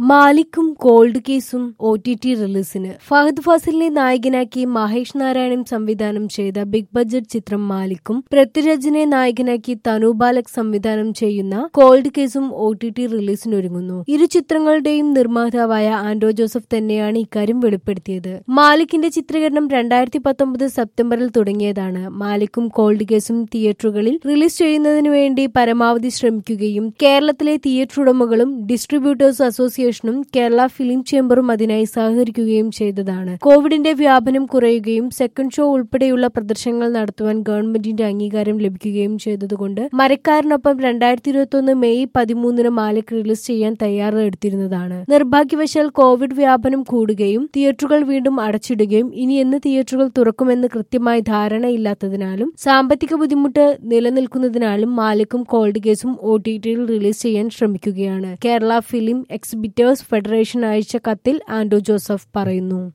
മാലിക്കും Cold കേസും O T T റിലീസിന് ഫഹദ് ഫാസിലിനെ നായകനാക്കി മഹേഷ് നാരായണൻ സംവിധാനം ചെയ്ത ബിഗ് ബഡ്ജറ്റ് ചിത്രം മാലിക്കും പൃഥ്വിരാജിനെ നായകനാക്കി തനു ബാലക് സംവിധാനം ചെയ്യുന്ന കോൾഡ് കേസും ഒ ടി ടി റിലീസിനൊരുങ്ങുന്നു ഇരു ചിത്രങ്ങളുടെയും നിർമ്മാതാവായ ആൻഡോ ജോസഫ് തന്നെയാണ് ഇക്കാര്യം വെളിപ്പെടുത്തിയത് മാലിക്കിന്റെ ചിത്രീകരണം രണ്ടായിരത്തി പത്തൊമ്പത് സെപ്റ്റംബറിൽ തുടങ്ങിയതാണ് മാലിക്കും കോൾഡ് കേസും തിയേറ്ററുകളിൽ റിലീസ് ചെയ്യുന്നതിനു വേണ്ടി പരമാവധി ശ്രമിക്കുകയും കേരളത്തിലെ തിയേറ്റർ ഉടമകളും ഡിസ്ട്രിബ്യൂട്ടേഴ്സ് അസോസിയേഷനും കേരള ഫിലിം ചേംബറും അതിനായി സഹകരിക്കുകയും ചെയ്തതാണ് കോവിഡിന്റെ വ്യാപനം കുറയുകയും സെക്കൻഡ് ഷോ ഉൾപ്പെടെയുള്ള പ്രദർശനങ്ങൾ നടത്തുവാൻ ഗവൺമെന്റിന്റെ അംഗീകാരം ലഭിക്കുകയും ചെയ്തതുകൊണ്ട് മരക്കാരനൊപ്പം രണ്ടായിരത്തി ഇരുപത്തി ഒന്ന് മെയ് പതിമൂന്നിന് മാലിക് റിലീസ് ചെയ്യാൻ തയ്യാറെടുത്തിരുന്നതാണ് നിർഭാഗ്യവശാൽ കോവിഡ് വ്യാപനം കൂടുകയും തിയേറ്ററുകൾ വീണ്ടും അടച്ചിടുകയും ഇനി എന്ന് തിയേറ്ററുകൾ തുറക്കുമെന്ന് കൃത്യമായി ധാരണയില്ലാത്തതിനാലും സാമ്പത്തിക ബുദ്ധിമുട്ട് നിലനിൽക്കുന്നതിനാലും മാലിക്കും കോൾഡ് കേസും ഒ ടി ടിയിൽ റിലീസ് ചെയ്യാൻ ശ്രമിക്കുകയാണ് കേരള ഫിലിം എക്സിബിറ്റേഴ്സ് ഫെഡറേഷൻ അയച്ച കത്തിൽ ആൻഡോ ജോസഫ് പറയുന്നു